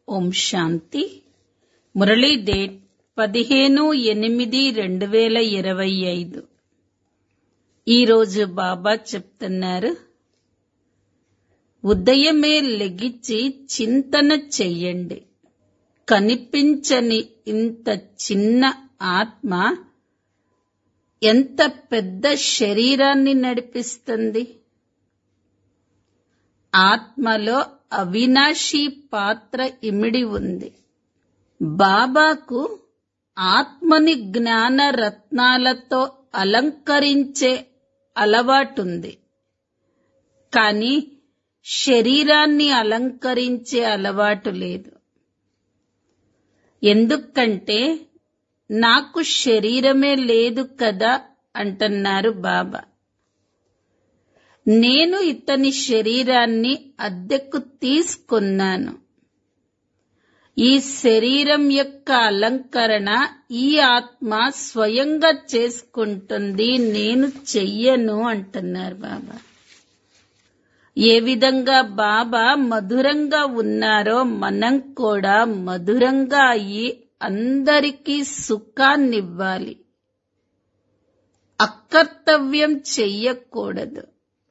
ఓం శాంతి Murali date పదిహేను ఎనిమిది రెండు వేల ఇరవై ఐదు ఈరోజు బాబా చెప్తున్నారు ఉదయమే లెగిచి చింతన చెయ్యండి కనిపించని ఇంత చిన్న ఆత్మ ఎంత పెద్ద శరీరాన్ని నడిపిస్తుంది ఆత్మలో అవినాశీ పాత్ర ఇమిడి ఉంది బాబాకు ఆత్మని జ్ఞాన రత్నాలతో అలంకరించే అలవాటుంది కానీ శరీరాన్ని అలంకరించే అలవాటు లేదు ఎందుకంటే నాకు శరీరమే లేదు కదా అంటున్నారు బాబా నేను ఇతని శరీరాన్ని అద్దెకు తీసుకున్నాను ఈ శరీరం యొక్క అలంకరణ ఈ ఆత్మ స్వయంగా చేసుకుంటుంది నేను చెయ్యను అంటున్నారు బాబా ఏ విధంగా బాబా మధురంగా ఉన్నారో మనం కూడా మధురంగా అయ్యి అందరికీ సుఖాన్నివ్వాలి అకర్తవ్యం చెయ్యకూడదు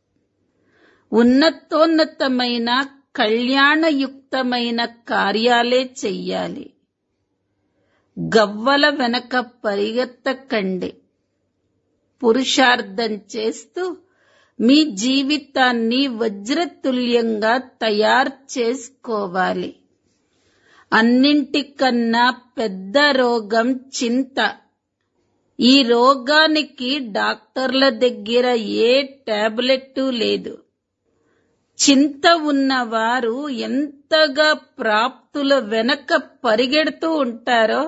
ఉన్నతోన్నతమైన కళ్యాణయుక్తమైన కార్యాలే చెయ్యాలి గవ్వల వెనక పరిగెత్తకండి పురుషార్థం చేస్తూ మీ జీవితాన్ని వజ్రతుల్యంగా తయారు చేసుకోవాలి అన్నింటికన్నా పెద్ద రోగం చింత ఈ రోగానికి డాక్టర్ల దగ్గర ఏ టాబ్లెట్ లేదు చింత ఉన్నవారు ఎంతగా ప్రాప్తుల వెనక పరిగెడుతూ ఉంటారో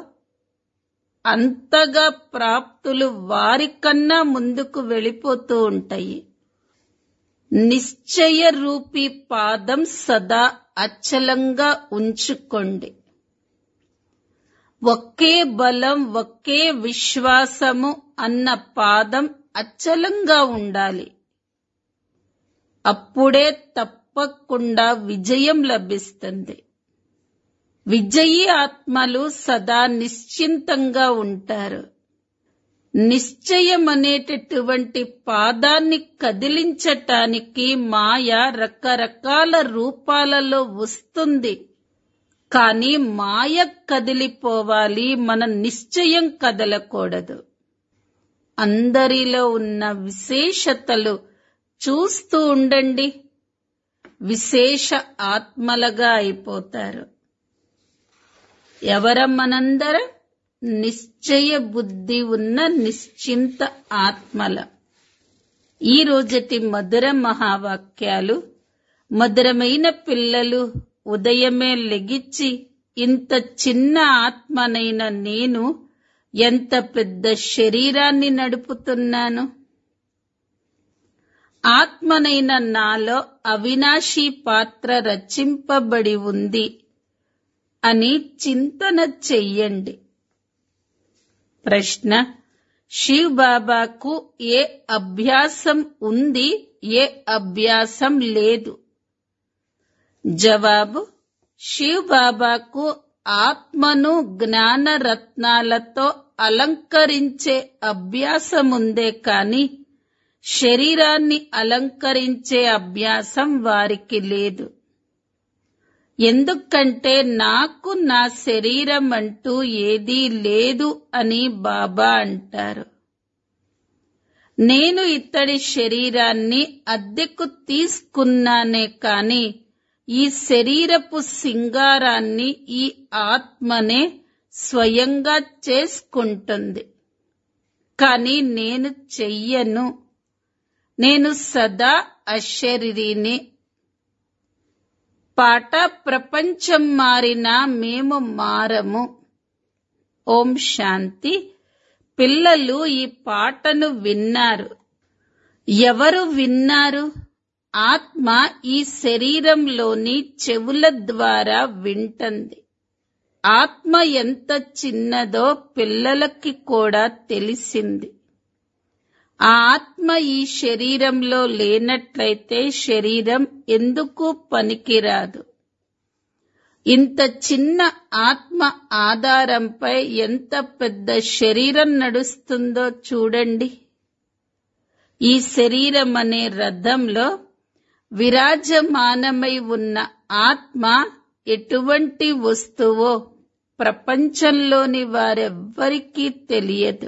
అంతగా ప్రాప్తులు వారికన్నా ముందుకు వెళ్ళిపోతూ ఉంటాయి నిశ్చయ రూపీ పాదం సదా అచలంగా ఉంచుకోండి ఒకే బలం ఒకే విశ్వాసము అన్న పాదం అచలంగా ఉండాలి అప్పుడే తప్పకుండా విజయం లభిస్తుంది విజయీ ఆత్మలు సదా నిశ్చింతంగా ఉంటారు నిశ్చయం అనేటటువంటి పాదాన్ని కదిలించటానికి మాయ రకరకాల రూపాలలో వస్తుంది కానీ మాయ కదిలిపోవాలి మన నిశ్చయం కదలకూడదు అందరిలో ఉన్న విశేషతలు చూస్తూ ఉండండి విశేష ఆత్మలుగా అయిపోతారు ఎవరమ్మనందరం నిశ్చయ బుద్ధి ఉన్న నిశ్చింత ఆత్మల ఈ రోజటి మధుర మహావాక్యాలు మధురమైన పిల్లలు ఉదయమే లెగిచ్చి ఇంత చిన్న ఆత్మనైన నేను ఎంత పెద్ద శరీరాన్ని నడుపుతున్నాను ఆత్మనైన నాలో అవినాశీ పాత్ర రచింపబడి ఉంది అని చింతన చెయ్యండి ప్రశ్న శివ్ బాబాకు ఏ అభ్యాసం ఉంది ఏ అభ్యాసం లేదు జవాబు శివ్ బాబాకు ఆత్మను జ్ఞాన రత్నాలతో అలంకరించే అభ్యాసముందే కాని శరీరాన్ని అలంకరించే అభ్యాసం వారికి లేదు ఎందుకంటే నాకు నా శరీరం అంటూ ఏదీ లేదు అని బాబా అంటారు నేను ఇత్తడి శరీరాన్ని అద్దెకు తీసుకున్నానే కాని ఈ శరీరపు సింగారాన్ని ఈ ఆత్మనే స్వయంగా చేసుకుంటుంది కాని నేను చెయ్యను నేను సదా అశరీరిని పాట ప్రపంచం మారినా మేము మారము ఓం శాంతి పిల్లలు ఈ పాటను విన్నారు ఎవరు విన్నారు ఆత్మ ఈ శరీరంలోని చెవుల ద్వారా వింటుంది ఆత్మ ఎంత చిన్నదో పిల్లలకి కూడా తెలిసింది ఆ ఆత్మ ఈ శరీరంలో లేనట్లయితే శరీరం ఎందుకు పనికిరాదు ఇంత చిన్న ఆత్మ ఆధారంపై ఎంత పెద్ద శరీరం నడుస్తుందో చూడండి ఈ శరీరం అనే రథంలో విరాజమానమై ఉన్న ఆత్మ ఎటువంటి వస్తువో ప్రపంచంలోని వారెవ్వరికీ తెలియదు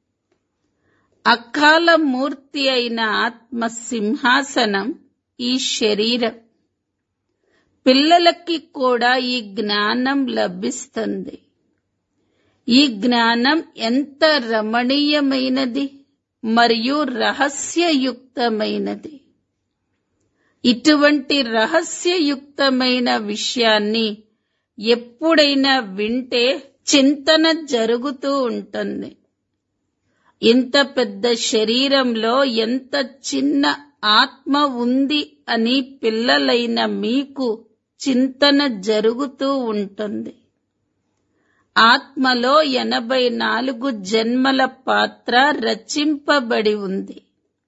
అకాల మూర్తి అయిన ఆత్మ సింహాసనం ఈ శరీరం పిల్లలకి కూడా ఈ జ్ఞానం లభిస్తుంది ఈ జ్ఞానం ఎంత రమణీయమైనది మరియు రహస్యయుక్తమైనది ఇటువంటి రహస్యయుక్తమైన విషయాన్ని ఎప్పుడైనా వింటే చింతన జరుగుతూ ఉంటుంది ఇంత పెద్ద శరీరంలో ఎంత చిన్న ఆత్మ ఉంది అని పిల్లలైన మీకు చింతన జరుగుతూ ఉంటుంది ఆత్మలో ఎనభై నాలుగు జన్మల పాత్ర రచింపబడి ఉంది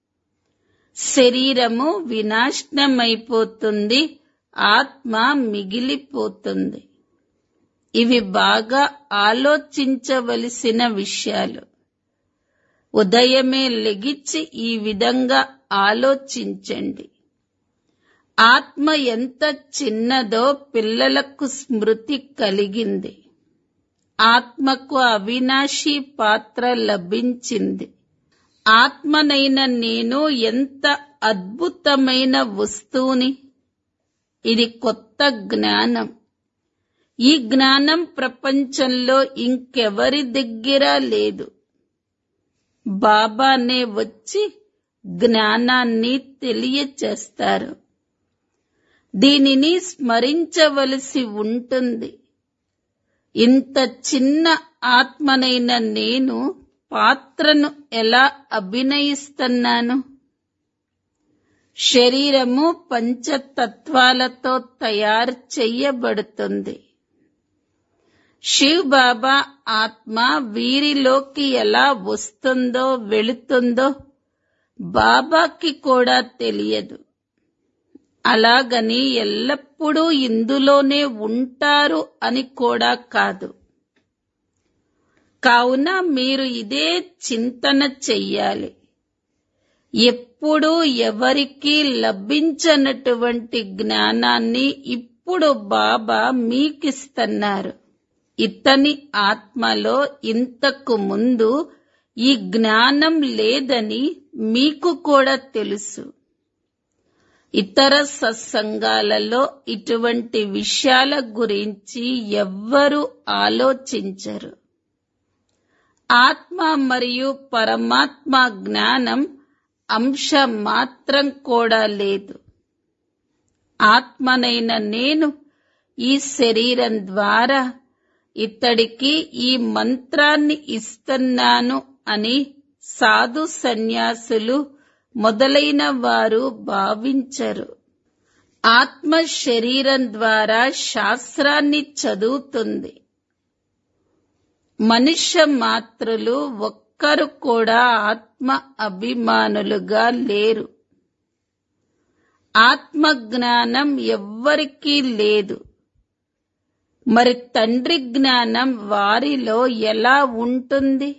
శరీరము వినాశనమైపోతుంది ఆత్మ మిగిలిపోతుంది ఇవి బాగా ఆలోచించవలసిన విషయాలు ఉదయమే లెగిచ్చి ఈ విధంగా ఆలోచించండి ఆత్మ ఎంత చిన్నదో పిల్లలకు స్మృతి కలిగింది ఆత్మకు అవినాశి పాత్ర లభించింది ఆత్మనైన నేను ఎంత అద్భుతమైన వస్తువుని ఇది కొత్త జ్ఞానం ఈ జ్ఞానం ప్రపంచంలో ఇంకెవరి దగ్గర లేదు బాబానే వచ్చి జ్ఞానాన్ని తెలియచేస్తారు దీనిని స్మరించవలసి ఉంటుంది ఇంత చిన్న ఆత్మనైన నేను పాత్రను ఎలా అభినయిస్తున్నాను శరీరము పంచతత్వాలతో తయారు చెయ్యబడుతుంది శివ్ బాబా ఆత్మ వీరిలోకి ఎలా వస్తుందో వెళుతుందో బాబాకి కూడా తెలియదు అలాగని ఎల్లప్పుడూ ఇందులోనే ఉంటారు అని కూడా కాదు కావున మీరు ఇదే చింతన చెయ్యాలి ఎప్పుడూ ఎవరికీ లభించనటువంటి జ్ఞానాన్ని ఇప్పుడు బాబా మీకిస్తున్నారు ఇతని ఆత్మలో ఇంతకు ముందు ఈ జ్ఞానం లేదని మీకు కూడా తెలుసు ఇతర సత్సంగాలలో ఇటువంటి విషయాల గురించి ఎవ్వరూ ఆలోచించరు ఆత్మ మరియు పరమాత్మ జ్ఞానం అంశ మాత్రం కూడా లేదు ఆత్మనైన నేను ఈ శరీరం ద్వారా ఇతడికి ఈ మంత్రాన్ని ఇస్తున్నాను అని సాధు సన్యాసులు మొదలైన వారు భావించరు ఆత్మ శరీరం ద్వారా శాస్త్రాన్ని చదువుతుంది మనుష్య మాత్రులు ఒక్కరు కూడా ఆత్మ అభిమానులుగా లేరు ఆత్మ జ్ఞానం ఎవ్వరికీ లేదు మరి తండ్రి జ్ఞానం వారిలో ఎలా ఉంటుంది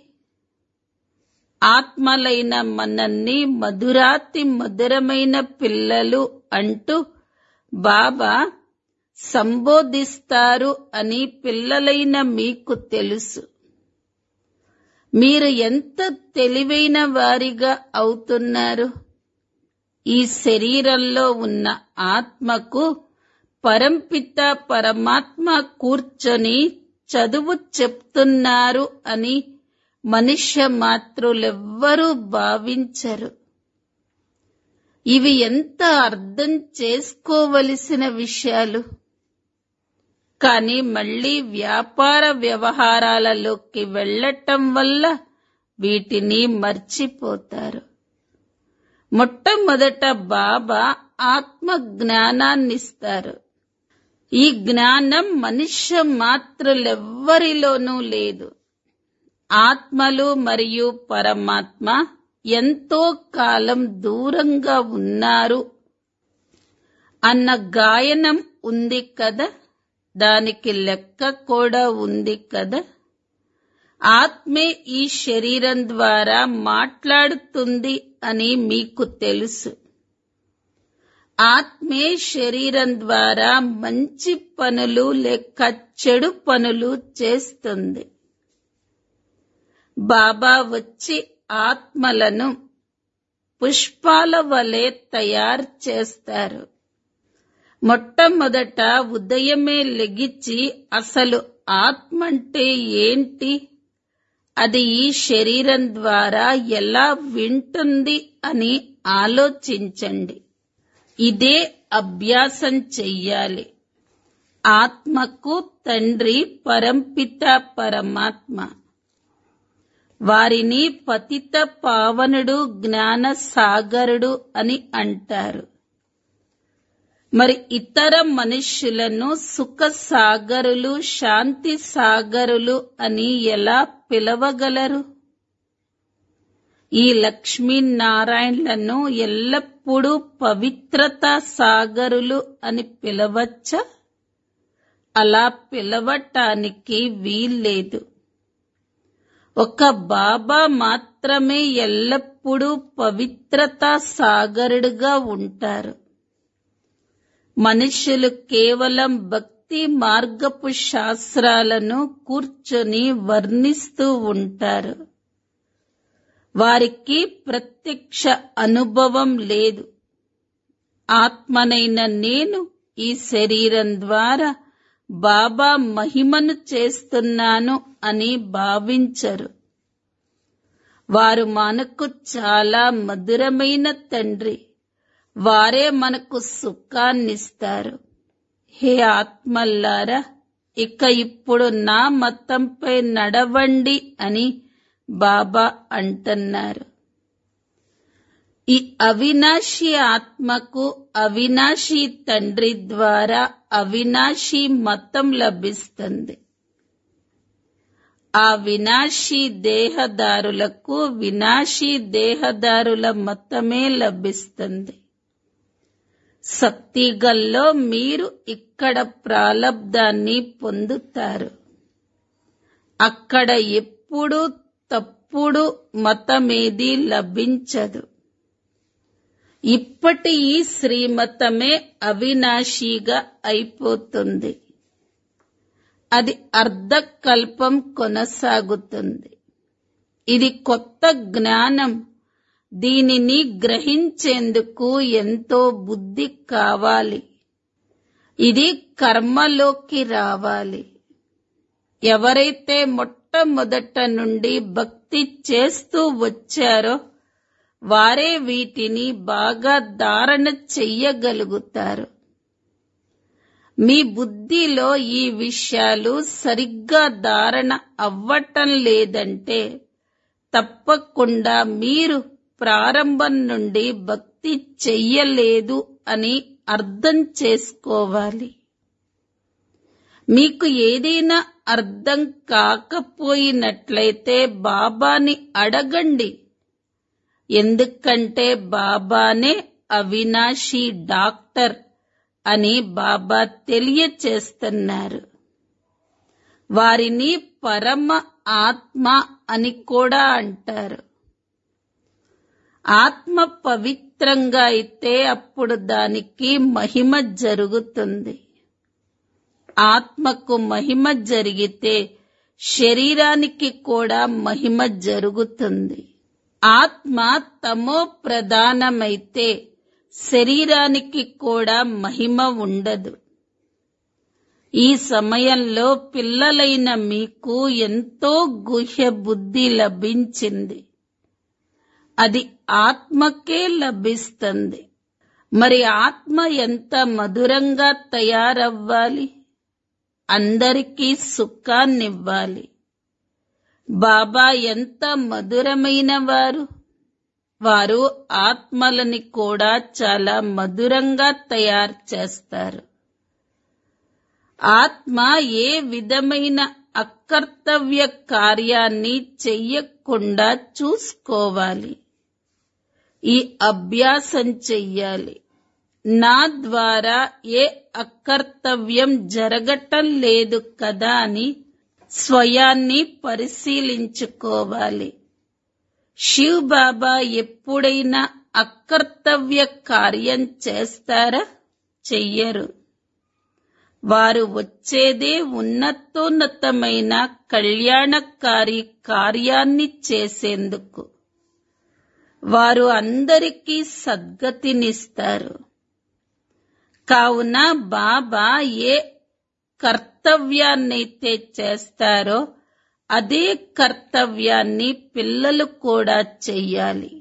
ఆత్మలైన మనల్ని మధురాతి మధురమైన పిల్లలు అంటూ బాబా సంబోధిస్తారు అని పిల్లలైన మీకు తెలుసు మీరు ఎంత తెలివైన వారిగా అవుతున్నారు ఈ శరీరంలో ఉన్న ఆత్మకు పరంపిత పరమాత్మ కూర్చొని చదువు చెప్తున్నారు అని మనుష్య మాతృలెవ్వరూ భావించరు ఇవి ఎంత అర్థం చేసుకోవలసిన విషయాలు కానీ మళ్ళీ వ్యాపార వ్యవహారాలలోకి వెళ్ళటం వల్ల వీటిని మర్చిపోతారు మొట్టమొదట బాబా ఆత్మ జ్ఞానాన్నిస్తారు ఈ జ్ఞానం మనుష్య మాత్రులెవ్వరిలోనూ లేదు ఆత్మలు మరియు పరమాత్మ ఎంతో కాలం దూరంగా ఉన్నారు అన్న గాయనం ఉంది కదా దానికి లెక్క కూడా ఉంది కదా ఆత్మే ఈ శరీరం ద్వారా మాట్లాడుతుంది అని మీకు తెలుసు ఆత్మే శరీరం ద్వారా మంచి పనులు లేక చెడు పనులు చేస్తుంది బాబా వచ్చి ఆత్మలను పుష్పాల వలె తయారు చేస్తారు మొట్టమొదట ఉదయమే లెగిచి అసలు ఆత్మ అంటే ఏంటి అది ఈ శరీరం ద్వారా ఎలా వింటుంది అని ఆలోచించండి ఇదే అభ్యాసం చెయ్యాలి ఆత్మకు తండ్రి పరంపిత పరమాత్మ వారిని పతిత పావనుడు జ్ఞాన సాగరుడు అని అంటారు మరి ఇతర మనుష్యులను సుఖ సాగరులు శాంతి సాగరులు అని ఎలా పిలవగలరు ఈ లక్ష్మీనారాయణలను ఎల్లప్పుడూ పవిత్రత సాగరులు అని పిలవచ్చా అలా పిలవటానికి వీల్లేదు ఒక బాబా మాత్రమే ఎల్లప్పుడూ పవిత్రతా సాగరుడుగా ఉంటారు మనుషులు కేవలం భక్తి మార్గపు శాస్త్రాలను కూర్చొని వర్ణిస్తూ ఉంటారు వారికి ప్రత్యక్ష అనుభవం లేదు ఆత్మనైన నేను ఈ శరీరం ద్వారా బాబా మహిమను చేస్తున్నాను అని భావించరు వారు మనకు చాలా మధురమైన తండ్రి వారే మనకు సుఖాన్నిస్తారు హే ఆత్మల్లారా ఇక ఇప్పుడు నా మతంపై నడవండి అని బాబా అంటున్నారు ఈ అవినాశి ఆత్మకు అవినాశి తండ్రి ద్వారా అవినాశి మతం లభిస్తుంది ఆ వినాశీ దేహదారులకు వినాశీ దేహదారుల మతమే లభిస్తుంది శక్తిగల్లో మీరు ఇక్కడ ప్రాలబ్ధాన్ని పొందుతారు అక్కడ ఎప్పుడు తప్పుడు మతమేది లభించదు ఇప్పటి ఈ శ్రీమతమే అవినాశీగా అయిపోతుంది అది అర్ధకల్పం కొనసాగుతుంది ఇది కొత్త జ్ఞానం దీనిని గ్రహించేందుకు ఎంతో బుద్ధి కావాలి ఇది కర్మలోకి రావాలి ఎవరైతే మొట్టమొదట నుండి భక్తి చేస్తూ వచ్చారో వారే వీటిని బాగా ధారణ చెయ్యగలుగుతారు మీ బుద్ధిలో ఈ విషయాలు సరిగ్గా ధారణ అవ్వటం లేదంటే తప్పకుండా మీరు ప్రారంభం నుండి భక్తి చెయ్యలేదు అని అర్థం చేసుకోవాలి మీకు ఏదైనా అర్థం కాకపోయినట్లయితే బాబాని అడగండి ఎందుకంటే బాబానే అవినాశి డాక్టర్ అని బాబా తెలియచేస్తున్నారు వారిని పరమ ఆత్మ అని కూడా అంటారు ఆత్మ పవిత్రంగా అయితే అప్పుడు దానికి మహిమ జరుగుతుంది ఆత్మకు మహిమ జరిగితే శరీరానికి కూడా మహిమ జరుగుతుంది ఆత్మ తమో ప్రధానమైతే శరీరానికి కూడా మహిమ ఉండదు ఈ సమయంలో పిల్లలైన మీకు ఎంతో గుహ్య బుద్ధి లభించింది అది ఆత్మకే లభిస్తుంది మరి ఆత్మ ఎంత మధురంగా తయారవ్వాలి అందరికీ సుఖాన్నివ్వాలి బాబా ఎంత మధురమైన వారు వారు ఆత్మలని కూడా చాలా మధురంగా తయారు చేస్తారు ఆత్మ ఏ విధమైన అకర్తవ్య కార్యాన్ని చెయ్యకుండా చూసుకోవాలి ఈ అభ్యాసం చెయ్యాలి నా ద్వారా ఏ అకర్తవ్యం జరగటం లేదు కదా అని స్వయాన్ని పరిశీలించుకోవాలి శివ్ బాబా ఎప్పుడైనా అకర్తవ్య కార్యం చేస్తారా చెయ్యరు వారు వచ్చేదే ఉన్నతోన్నతమైన కళ్యాణకారి కార్యాన్ని చేసేందుకు వారు అందరికీ సద్గతినిస్తారు కావున బాబా ఏ కర్తవ్యాన్నైతే చేస్తారో అదే కర్తవ్యాన్ని పిల్లలు కూడా చెయ్యాలి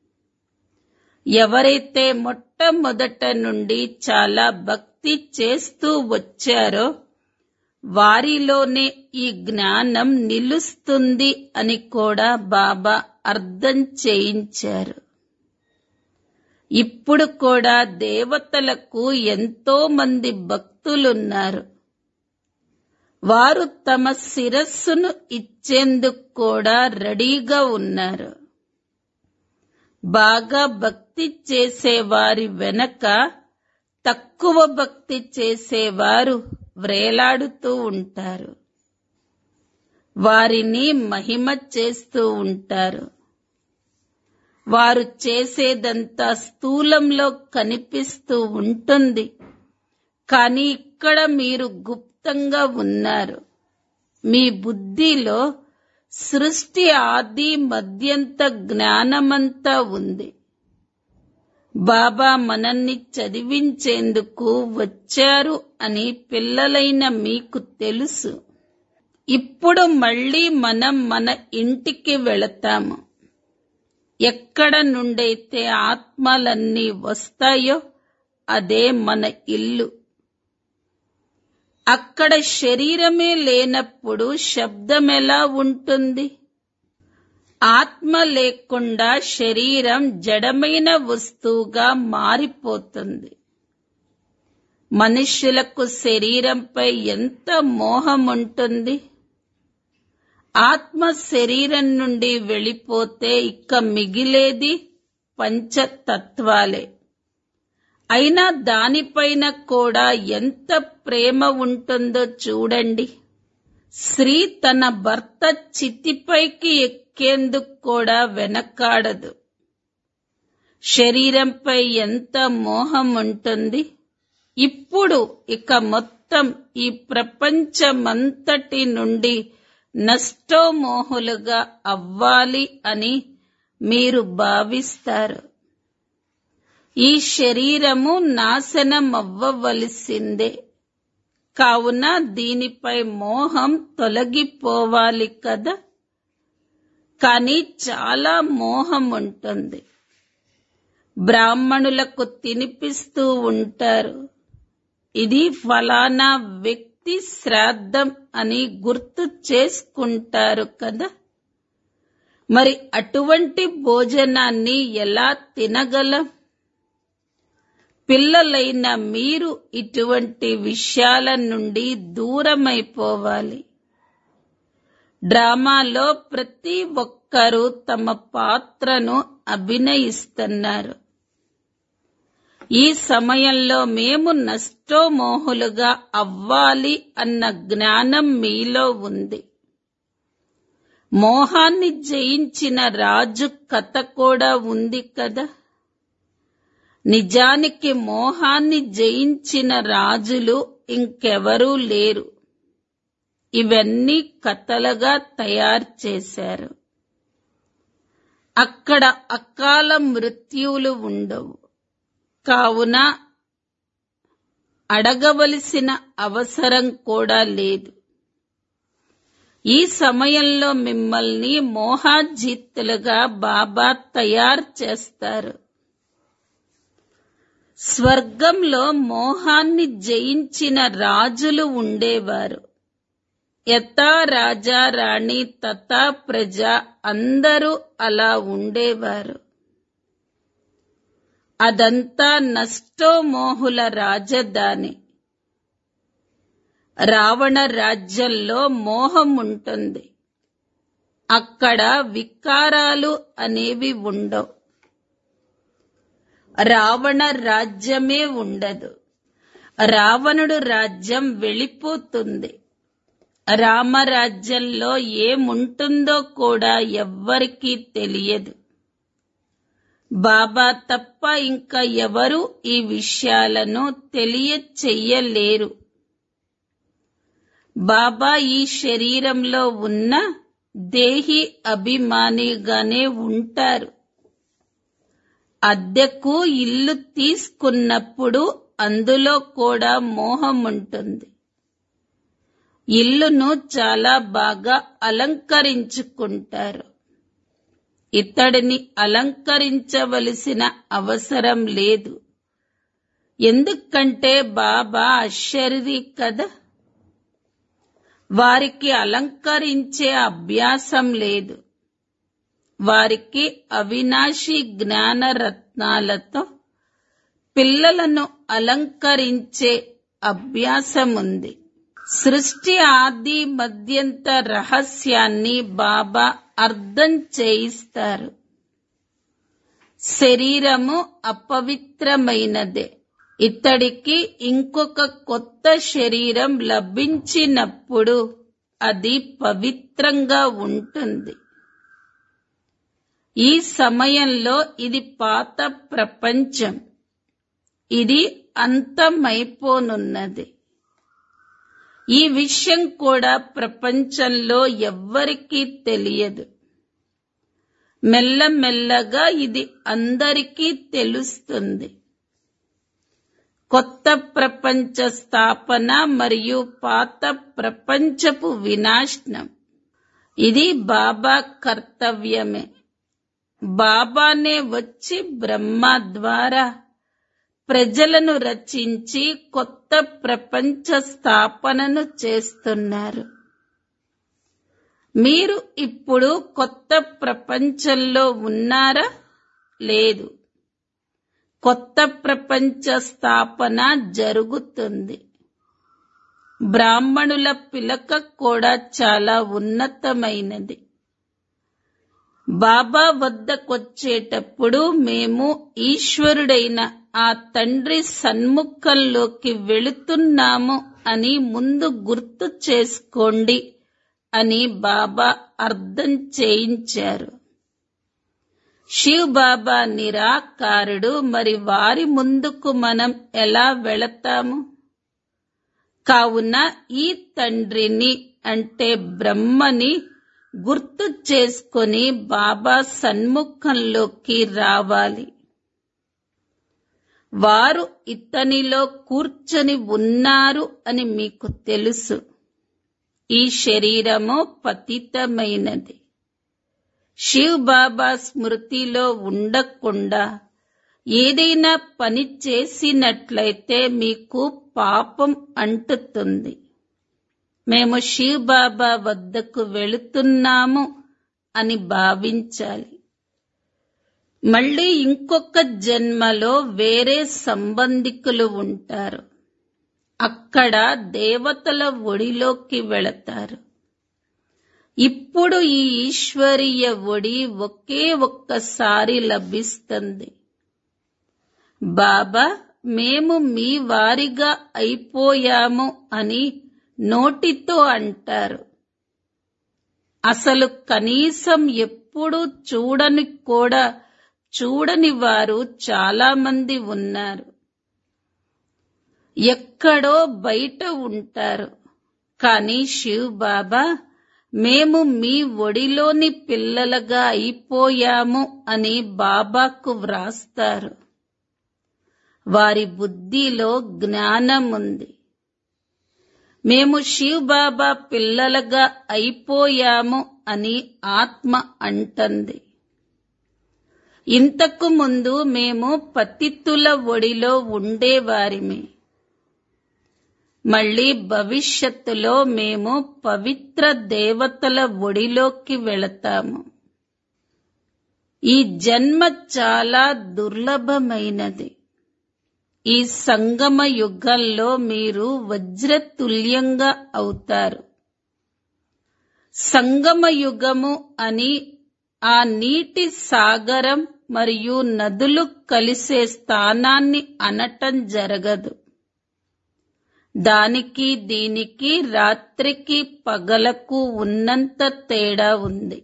ఎవరైతే మొట్టమొదట నుండి చాలా భక్తి చేస్తూ వచ్చారో వారిలోనే ఈ జ్ఞానం నిలుస్తుంది అని కూడా బాబా అర్థం చేయించారు ఇప్పుడు కూడా దేవతలకు ఎంతో మంది భక్తులున్నారు వారు తమ శిరస్సును ఇచ్చేందుకు కూడా రెడీగా ఉన్నారు బాగా భక్తి చేసేవారి వెనక తక్కువ భక్తి చేసేవారు వ్రేలాడుతూ ఉంటారు వారిని మహిమ చేస్తూ ఉంటారు వారు చేసేదంతా స్థూలంలో కనిపిస్తూ ఉంటుంది కానీ ఇక్కడ మీరు గుప్తంగా ఉన్నారు మీ బుద్ధిలో సృష్టి ఆది మధ్యంత జ్ఞానమంతా ఉంది బాబా మనల్ని చదివించేందుకు వచ్చారు అని పిల్లలైన మీకు తెలుసు ఇప్పుడు మళ్ళీ మనం మన ఇంటికి వెళతాము ఎక్కడ నుండైతే ఆత్మలన్నీ వస్తాయో అదే మన ఇల్లు అక్కడ శరీరమే లేనప్పుడు శబ్దం ఎలా ఉంటుంది ఆత్మ లేకుండా శరీరం జడమైన వస్తువుగా మారిపోతుంది మనుష్యులకు శరీరంపై ఎంత మోహం ఉంటుంది ఆత్మ శరీరం నుండి వెళ్ళిపోతే ఇక మిగిలేది పంచతత్వాలే అయినా దానిపైన కూడా ఎంత ప్రేమ ఉంటుందో చూడండి స్త్రీ తన భర్త చితిపైకి ఎక్కేందుకు కూడా వెనకాడదు శరీరంపై ఎంత మోహం ఉంటుంది ఇప్పుడు ఇక మొత్తం ఈ ప్రపంచమంతటి నుండి నష్టోమోహులుగా అవ్వాలి అని మీరు భావిస్తారు ఈ శరీరము నాశనం అవ్వవలసిందే కావున దీనిపై మోహం తొలగిపోవాలి కదా కానీ చాలా మోహం ఉంటుంది బ్రాహ్మణులకు తినిపిస్తూ ఉంటారు ఇది ఫలానా వ్యక్తి శ్రాద్ధం అని గుర్తు చేసుకుంటారు కదా మరి అటువంటి భోజనాన్ని ఎలా తినగలం పిల్లలైన మీరు ఇటువంటి విషయాల నుండి దూరమైపోవాలి డ్రామాలో ప్రతి ఒక్కరూ తమ పాత్రను అభినయిస్తున్నారు ఈ సమయంలో మేము నష్టోమోహులుగా అవ్వాలి అన్న జ్ఞానం మీలో ఉంది మోహాన్ని జయించిన రాజు కథ కూడా ఉంది కదా నిజానికి మోహాన్ని జయించిన రాజులు ఇంకెవరూ లేరు ఇవన్నీ కథలుగా తయారు చేశారు అక్కడ అకాల మృత్యువులు ఉండవు కావున అడగవలసిన అవసరం కూడా లేదు ఈ సమయంలో మిమ్మల్ని మోహాజీత్తులుగా బాబా తయారు చేస్తారు స్వర్గంలో మోహాన్ని జయించిన రాజులు ఉండేవారు యథా రాజా రాణి తథా ప్రజ అందరూ అలా ఉండేవారు అదంతా నష్టోమోహుల రాజధాని రావణ రాజ్యంలో మోహం ఉంటుంది అక్కడ వికారాలు అనేవి ఉండవు రావణ రాజ్యమే ఉండదు రావణుడు రాజ్యం వెళ్ళిపోతుంది రామరాజ్యంలో ఏముంటుందో కూడా ఎవ్వరికీ తెలియదు బాబా తప్ప ఇంకా ఎవరు ఈ విషయాలను తెలియచెయ్యలేరు బాబా ఈ శరీరంలో ఉన్న దేహి అభిమానిగానే ఉంటారు అద్దెకు ఇల్లు తీసుకున్నప్పుడు అందులో కూడా మోహం ఉంటుంది ఇల్లును చాలా బాగా అలంకరించుకుంటారు ఇతడిని అలంకరించవలసిన అవసరం లేదు ఎందుకంటే బాబా అశరీరి కదా వారికి అలంకరించే అభ్యాసం లేదు వారికి అవినాశి జ్ఞాన రత్నాలతో పిల్లలను అలంకరించే అభ్యాసం ఉంది సృష్టి ఆది మధ్యంత రహస్యాన్ని బాబా అర్థం చేయిస్తారు శరీరము అపవిత్రమైనదే ఇతడికి ఇంకొక కొత్త శరీరం లభించినప్పుడు అది పవిత్రంగా ఉంటుంది ఈ సమయంలో ఇది పాత ప్రపంచం ఇది అంతమైపోనున్నది ఈ విషయం కూడా ప్రపంచంలో ఎవ్వరికీ తెలియదు మెల్లమెల్లగా ఇది అందరికీ తెలుస్తుంది కొత్త ప్రపంచ స్థాపన మరియు పాత ప్రపంచపు వినాశనం ఇది బాబా కర్తవ్యమే బాబానే వచ్చి బ్రహ్మ ద్వారా ప్రజలను రచించి కొత్త ప్రపంచ స్థాపనను చేస్తున్నారు మీరు ఇప్పుడు కొత్త ప్రపంచంలో ఉన్నారా లేదు కొత్త ప్రపంచ స్థాపన జరుగుతుంది బ్రాహ్మణుల పిలక కూడా చాలా ఉన్నతమైనది బాబా వద్దకొచ్చేటప్పుడు మేము ఈశ్వరుడైన ఆ తండ్రి సన్ముఖంలోకి వెళుతున్నాము అని ముందు గుర్తు చేసుకోండి అని బాబా అర్థం చేయించారు శివ్ బాబా నిరాకారుడు మరి వారి ముందుకు మనం ఎలా వెళతాము కావున ఈ తండ్రిని అంటే బ్రహ్మని గుర్తు చేసుకొని బాబా సన్ముఖంలోకి రావాలి వారు ఇతనిలో కూర్చొని ఉన్నారు అని మీకు తెలుసు ఈ శరీరము పతితమైనది శివ్ బాబా స్మృతిలో ఉండకుండా ఏదైనా పని చేసినట్లయితే మీకు పాపం అంటుతుంది మేము శివ్ బాబా వద్దకు వెళుతున్నాము అని భావించాలి మళ్ళీ ఇంకొక జన్మలో వేరే సంబంధికులు ఉంటారు అక్కడ దేవతల ఒడిలోకి వెళతారు ఇప్పుడు ఈ ఈశ్వరీయ ఒడి ఒకే ఒక్కసారి లభిస్తుంది బాబా మేము మీ వారిగా అయిపోయాము అని నోటితో అంటారు అసలు కనీసం ఎప్పుడు చూడని కూడా చూడని వారు చాలా మంది ఉన్నారు ఎక్కడో బయట ఉంటారు కానీ శివ్ బాబా మేము మీ ఒడిలోని పిల్లలుగా అయిపోయాము అని బాబాకు వ్రాస్తారు వారి బుద్ధిలో జ్ఞానం ఉంది మేము శివ్ బాబా పిల్లలుగా అయిపోయాము అని ఆత్మ అంటుంది ఇంతకు ముందు మేము పతిత్తుల ఒడిలో ఉండేవారిమి మళ్ళీ భవిష్యత్తులో మేము పవిత్ర దేవతల ఒడిలోకి వెళతాము ఈ జన్మ చాలా దుర్లభమైనది ఈ సంగమ యుగంలో మీరు వజ్రతుల్యంగా అవుతారు సంగమ యుగము అని ఆ నీటి సాగరం మరియు నదులు కలిసే స్థానాన్ని అనటం జరగదు దానికి దీనికి రాత్రికి పగలకు ఉన్నంత తేడా ఉంది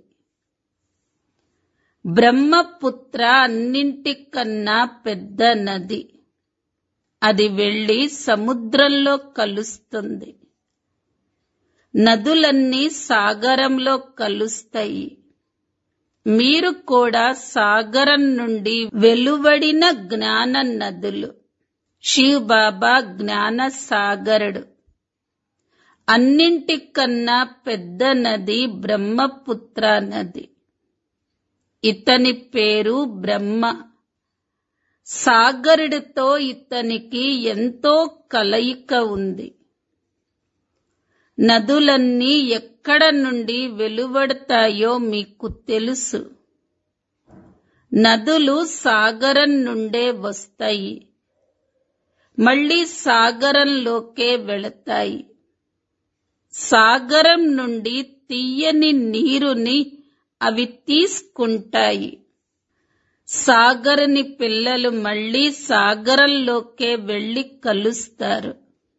బ్రహ్మపుత్ర అన్నింటికన్నా పెద్ద నది అది వెళ్లి సముద్రంలో కలుస్తుంది నదులన్నీ సాగరంలో కలుస్తాయి మీరు కూడా సాగరం నుండి వెలువడిన జ్ఞాన నదులు శివ్ బాబా జ్ఞాన సాగరుడు అన్నింటికన్నా పెద్ద నది బ్రహ్మపుత్ర నది ఇతని పేరు బ్రహ్మ సాగరుడితో ఇతనికి ఎంతో కలయిక ఉంది నదులన్నీ ఎక్కడ నుండి వెలువడతాయో మీకు తెలుసు నదులు సాగరం నుండే వస్తాయి మళ్ళీ సాగరంలోకే వెళతాయి సాగరం నుండి తీయని నీరుని అవి తీసుకుంటాయి సాగరని పిల్లలు మళ్ళీ సాగరంలోకే వెళ్లి కలుస్తారు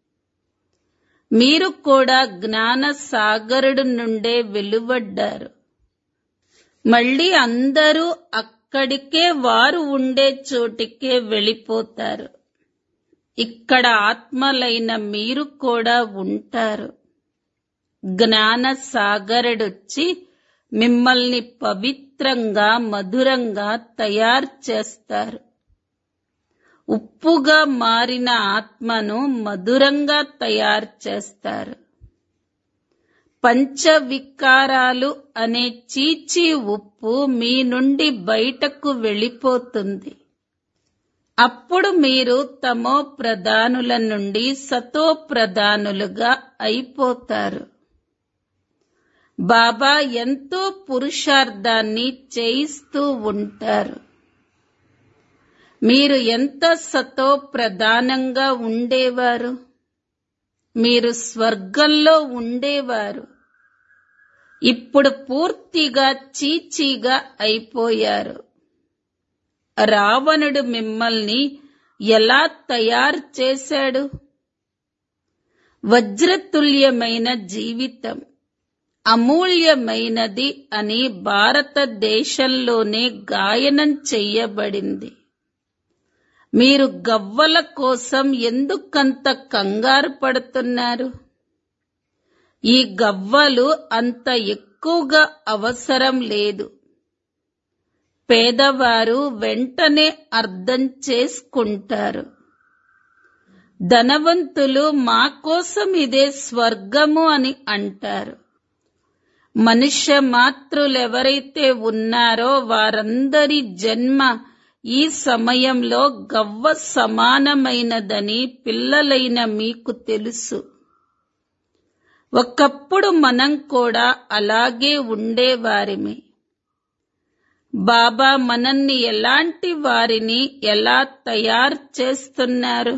మీరు కూడా జ్ఞాన సాగరుడు నుండే వెలువడ్డారు మళ్ళీ అందరూ అక్కడికే వారు ఉండే చోటికే వెళ్ళిపోతారు ఇక్కడ ఆత్మలైన మీరు కూడా ఉంటారు జ్ఞాన సాగరుడొచ్చి మిమ్మల్ని పవిత్రంగా మధురంగా తయారు చేస్తారు ఉప్పుగా మారిన ఆత్మను మధురంగా తయారు చేస్తారు పంచవికారాలు అనే చీచీ ఉప్పు మీ నుండి బయటకు వెళ్ళిపోతుంది అప్పుడు మీరు తమో ప్రధానుల నుండి సతో ప్రధానులుగా అయిపోతారు బాబా ఎంతో పురుషార్థాన్ని చేయిస్తూ ఉంటారు మీరు ఎంత సతో ప్రధానంగా ఉండేవారు మీరు స్వర్గంలో ఉండేవారు ఇప్పుడు పూర్తిగా చీచీగా అయిపోయారు రావణుడు మిమ్మల్ని ఎలా తయారు చేశాడు వజ్రతుల్యమైన జీవితం అమూల్యమైనది అని భారతదేశంలోనే గాయనం చెయ్యబడింది మీరు గవ్వల కోసం ఎందుకంత కంగారు పడుతున్నారు ఈ గవ్వలు అంత ఎక్కువగా అవసరం లేదు పేదవారు వెంటనే అర్థం చేసుకుంటారు ధనవంతులు మా కోసం ఇదే స్వర్గము అని అంటారు మనుష్య మాతృలెవరైతే ఉన్నారో వారందరి జన్మ ఈ సమయంలో గవ్వ సమానమైనదని పిల్లలైన మీకు తెలుసు ఒకప్పుడు మనం కూడా అలాగే ఉండేవారిమి బాబా మనల్ని ఎలాంటి వారిని ఎలా తయారు చేస్తున్నారు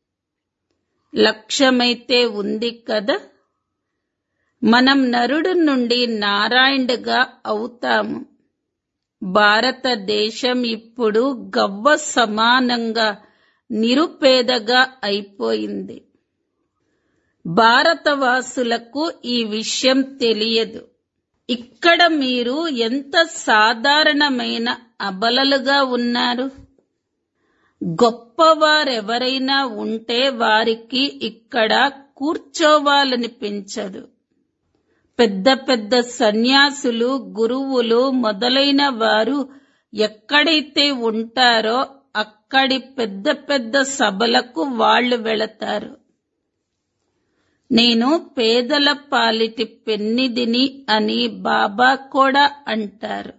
లక్ష్యమైతే ఉంది కదా మనం నరుడు నుండి నారాయణుడుగా అవుతాము భారతదేశం ఇప్పుడు గవ్వ సమానంగా నిరుపేదగా అయిపోయింది భారతవాసులకు ఈ విషయం తెలియదు ఇక్కడ మీరు ఎంత సాధారణమైన అబలలుగా ఉన్నారు గొప్పవారెవరైనా ఉంటే వారికి ఇక్కడ కూర్చోవాలనిపించదు పెద్ద పెద్ద సన్యాసులు గురువులు మొదలైన వారు ఎక్కడైతే ఉంటారో అక్కడి పెద్ద పెద్ద సభలకు వాళ్ళు వెళతారు నేను పేదల పాలిటి పెన్నిదిని అని బాబా కూడా అంటారు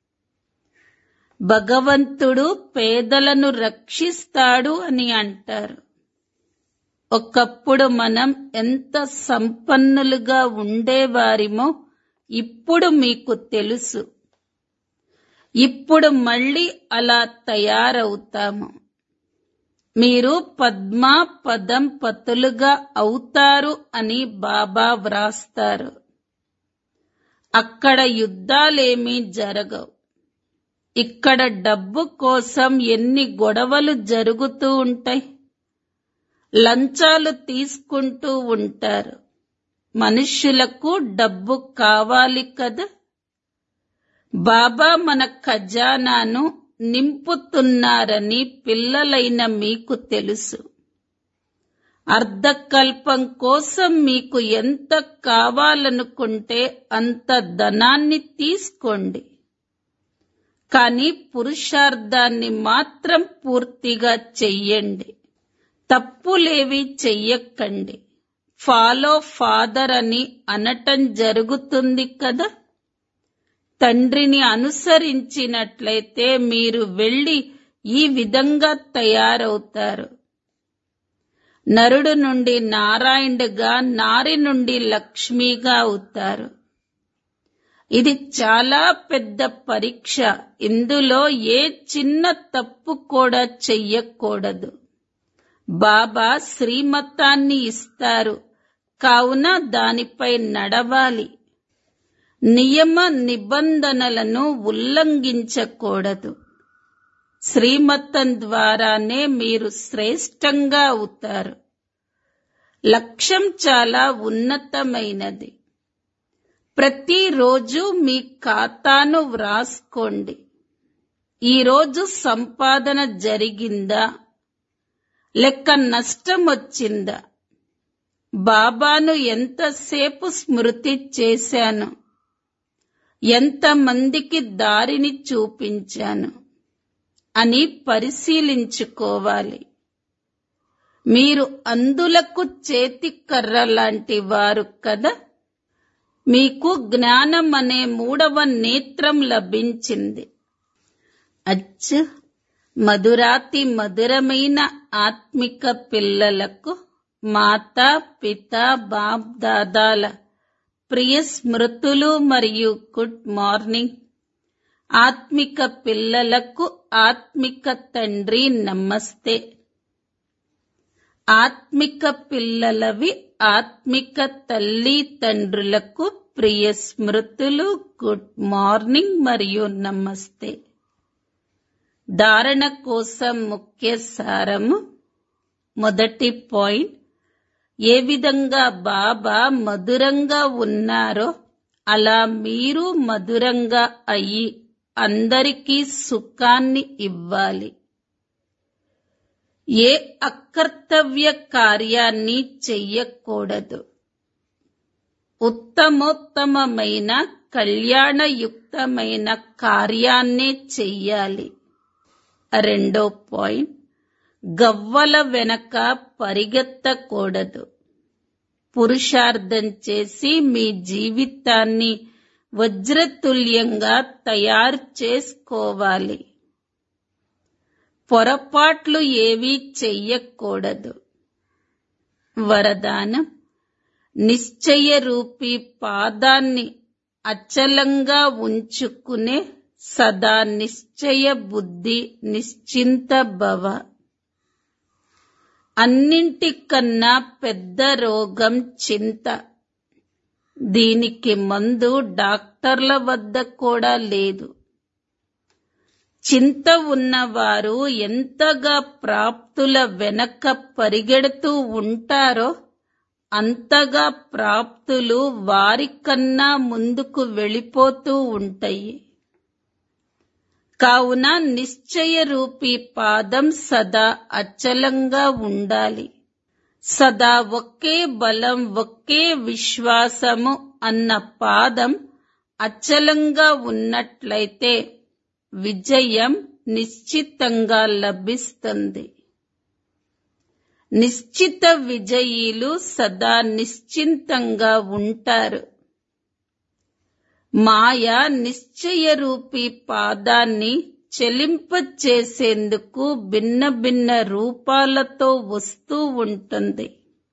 భగవంతుడు పేదలను రక్షిస్తాడు అని అంటారు ఒకప్పుడు మనం ఎంత సంపన్నులుగా ఉండేవారిమో ఇప్పుడు మీకు తెలుసు ఇప్పుడు మళ్ళీ అలా తయారవుతాము మీరు పద్మా పదం పతులుగా అవుతారు అని బాబా వ్రాస్తారు అక్కడ యుద్ధాలేమీ జరగవు ఇక్కడ డబ్బు కోసం ఎన్ని గొడవలు జరుగుతూ ఉంటాయి లంచాలు తీసుకుంటూ ఉంటారు మనుష్యులకు డబ్బు కావాలి కదా బాబా మన ఖజానాను నింపుతున్నారని పిల్లలైన మీకు తెలుసు అర్ధకల్పం కోసం మీకు ఎంత కావాలనుకుంటే అంత ధనాన్ని తీసుకోండి కానీ పురుషార్థాన్ని మాత్రం పూర్తిగా చెయ్యండి తప్పులేవి చెయ్యకండి ఫాలో ఫాదర్ అని అనటం జరుగుతుంది కదా తండ్రిని అనుసరించినట్లయితే మీరు వెళ్ళి ఈ విధంగా తయారవుతారు నరుడు నుండి నారాయణుడుగా నారి నుండి లక్ష్మిగా అవుతారు ఇది చాలా పెద్ద పరీక్ష ఇందులో ఏ చిన్న తప్పు కూడా చెయ్యకూడదు బాబా శ్రీమతాన్ని ఇస్తారు కావున దానిపై నడవాలి నియమ నిబంధనలను ఉల్లంఘించకూడదు శ్రీమతం ద్వారానే మీరు శ్రేష్టంగా అవుతారు లక్ష్యం చాలా ఉన్నతమైనది ప్రతిరోజు మీ ఖాతాను వ్రాసుకోండి ఈరోజు సంపాదన జరిగిందా లెక్క నష్టం వచ్చిందా బాబాను ఎంతసేపు స్మృతి చేశాను ఎంతమందికి దారిని చూపించాను అని పరిశీలించుకోవాలి మీరు అందులకు చేతి కర్ర లాంటి వారు కదా మీకు జ్ఞానం అనే మూడవ నేత్రం లభించింది అచ్చ మధురాతి మధురమైన ఆత్మిక పిల్లలకు మాతా పిత బాప్ దాదాల ప్రియ స్మృతులు మరియు గుడ్ మార్నింగ్ ఆత్మిక పిల్లలకు ఆత్మిక తండ్రి నమస్తే ఆత్మిక పిల్లలవి ఆత్మిక తల్లి తండ్రులకు ప్రియ స్మృతులు గుడ్ మార్నింగ్ మరియు నమస్తే ధారణ కోసం ముఖ్య సారము మొదటి పాయింట్ ఏ విధంగా బాబా మధురంగా ఉన్నారో అలా మీరు మధురంగా అయ్యి అందరికీ సుఖాన్ని ఇవ్వాలి ఏ అకర్తవ్య కార్యాన్ని చెయ్యకూడదు ఉత్తమోత్తమమైన కళ్యాణయుక్తమైన కార్యాన్నే చెయ్యాలి రెండో పాయింట్ గవ్వల వెనక పరిగెత్తకూడదు పురుషార్థం చేసి మీ జీవితాన్ని వజ్రతుల్యంగా తయారు చేసుకోవాలి పొరపాట్లు ఏవీ చెయ్యకూడదు వరదానం నిశ్చయ రూపీ పాదాన్ని అచలంగా ఉంచుకునే సదా నిశ్చయ బుద్ధి నిశ్చింత భవ అన్నింటికన్నా పెద్ద రోగం చింత దీనికి మందు డాక్టర్ల వద్ద కూడా లేదు చింత ఉన్నవారు ఎంతగా ప్రాప్తుల వెనక పరిగెడుతూ ఉంటారో అంతగా ప్రాప్తులు వారికన్నా ముందుకు వెళ్ళిపోతూ ఉంటాయి కావున నిశ్చయ రూపీ పాదం సదా అచలంగా ఉండాలి సదా ఒకే బలం ఒకే విశ్వాసము అన్న పాదం అచలంగా ఉన్నట్లయితే విజయం నిశ్చితంగా లభిస్తుంది నిశ్చిత విజయీలు సదా నిశ్చింతంగా ఉంటారు మాయ నిశ్చయ రూపీ పాదాన్ని చెలింపచేసేందుకు భిన్న భిన్న రూపాలతో వస్తూ ఉంటుంది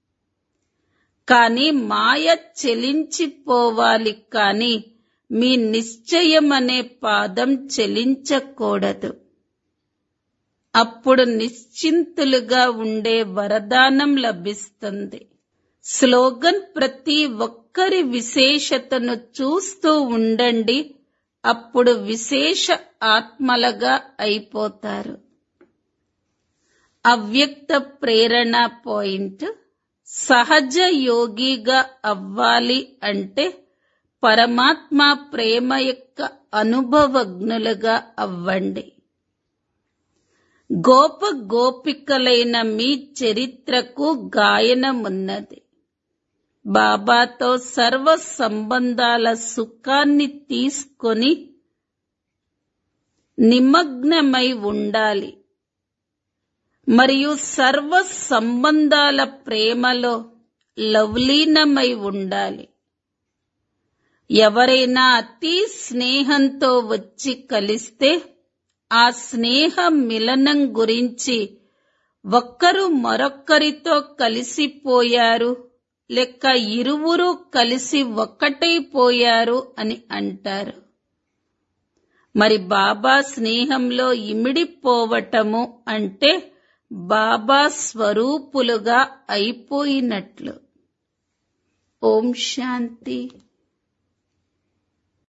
కాని మాయ చెలించిపోవాలి కాని మీ నిశ్చయం అనే పాదం చెలించకూడదు అప్పుడు నిశ్చింతులుగా ఉండే వరదానం లభిస్తుంది స్లోగన్ ప్రతి ఒక్కరి విశేషతను చూస్తూ ఉండండి అప్పుడు విశేష ఆత్మలుగా అయిపోతారు అవ్యక్త ప్రేరణ పాయింట్ సహజ యోగిగా అవ్వాలి అంటే పరమాత్మ ప్రేమ యొక్క అనుభవజ్ఞులుగా అవ్వండి గోప గోపికలైన మీ చరిత్రకు గాయనమున్నది బాబాతో సర్వ సంబంధాల సుఖాన్ని తీసుకొని నిమగ్నమై ఉండాలి మరియు సర్వ సంబంధాల ప్రేమలో లవలీనమై ఉండాలి ఎవరైనా అతి స్నేహంతో వచ్చి కలిస్తే ఆ స్నేహ మిలనం గురించి ఒక్కరు మరొక్కరితో కలిసిపోయారు లెక్క ఇరువురు కలిసి ఒక్కటైపోయారు అని అంటారు మరి బాబా స్నేహంలో ఇమిడిపోవటము అంటే బాబా స్వరూపులుగా అయిపోయినట్లు ఓం శాంతి